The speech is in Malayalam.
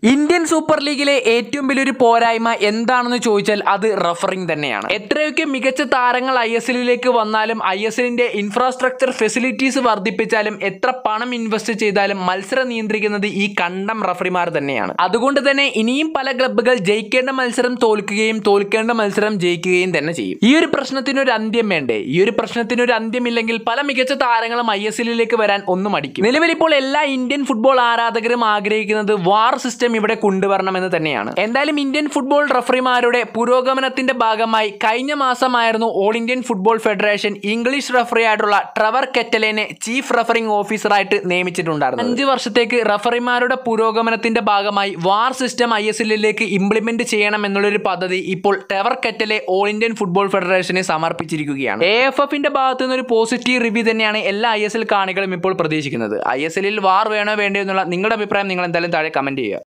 ഇന്ത്യൻ സൂപ്പർ ലീഗിലെ ഏറ്റവും വലിയൊരു പോരായ്മ എന്താണെന്ന് ചോദിച്ചാൽ അത് റഫറിംഗ് തന്നെയാണ് എത്രയൊക്കെ മികച്ച താരങ്ങൾ ഐ എസ് എല്ലിലേക്ക് വന്നാലും ഐ എസ് എല്ലിന്റെ ഇൻഫ്രാസ്ട്രക്ചർ ഫെസിലിറ്റീസ് വർദ്ധിപ്പിച്ചാലും എത്ര പണം ഇൻവെസ്റ്റ് ചെയ്താലും മത്സരം നിയന്ത്രിക്കുന്നത് ഈ കണ്ടം റഫറിമാർ തന്നെയാണ് അതുകൊണ്ട് തന്നെ ഇനിയും പല ക്ലബ്ബുകൾ ജയിക്കേണ്ട മത്സരം തോൽക്കുകയും തോൽക്കേണ്ട മത്സരം ജയിക്കുകയും തന്നെ ചെയ്യും ഈ ഒരു പ്രശ്നത്തിന് ഒരു അന്ത്യം വേണ്ടേ ഈ ഒരു പ്രശ്നത്തിന് ഒരു അന്ത്യമില്ലെങ്കിൽ പല മികച്ച താരങ്ങളും ഐ എസ് എല്ലിലേക്ക് വരാൻ ഒന്നും മടിക്കും നിലവിൽ ഇപ്പോൾ എല്ലാ ഇന്ത്യൻ ഫുട്ബോൾ ആരാധകരും ആഗ്രഹിക്കുന്നത് വാർ സിസ്റ്റം ഇവിടെ കൊണ്ടുവരണമെന്ന് തന്നെയാണ് എന്തായാലും ഇന്ത്യൻ ഫുട്ബോൾ റഫറിമാരുടെ പുരോഗമനത്തിന്റെ ഭാഗമായി കഴിഞ്ഞ മാസമായിരുന്നു all Indian football federation English referee ആയിട്ടുള്ള ട്രവർ കെറ്റലിനെ ചീഫ് റഫറിംഗ് ഓഫീസറായിട്ട് നിയമിച്ചിട്ടുണ്ടായിരുന്നു അഞ്ച് വർഷത്തേക്ക് റഫറിമാരുടെ പുരോഗമനത്തിന്റെ ഭാഗമായി വാർ സിസ്റ്റം ഐ എസ് എല്ലിലേക്ക് ഇംപ്ലിമെന്റ് ചെയ്യണം എന്നുള്ളൊരു പദ്ധതി ഇപ്പോൾ ട്രെവർ കെറ്റലെ ഓൾ ഇന്ത്യൻ ഫുട്ബോൾ ഫെഡറേഷനെ സമർപ്പിച്ചിരിക്കുകയാണ് എ എഫ് എഫിന്റെ ഭാഗത്തു നിന്ന് ഒരു പോസിറ്റീവ് റിവ്യൂ തന്നെയാണ് എല്ലാ ഐ എസ് എൽ കാണികളും ഇപ്പോൾ പ്രതീക്ഷിക്കുന്നത് ഐ എസ് എല്ലിൽ വാർ വേണോ വേണ്ടയോ എന്നുള്ള നിങ്ങളുടെ അഭിപ്രായം നിങ്ങൾ എന്തായാലും താഴെ കമന്റ് ചെയ്യുക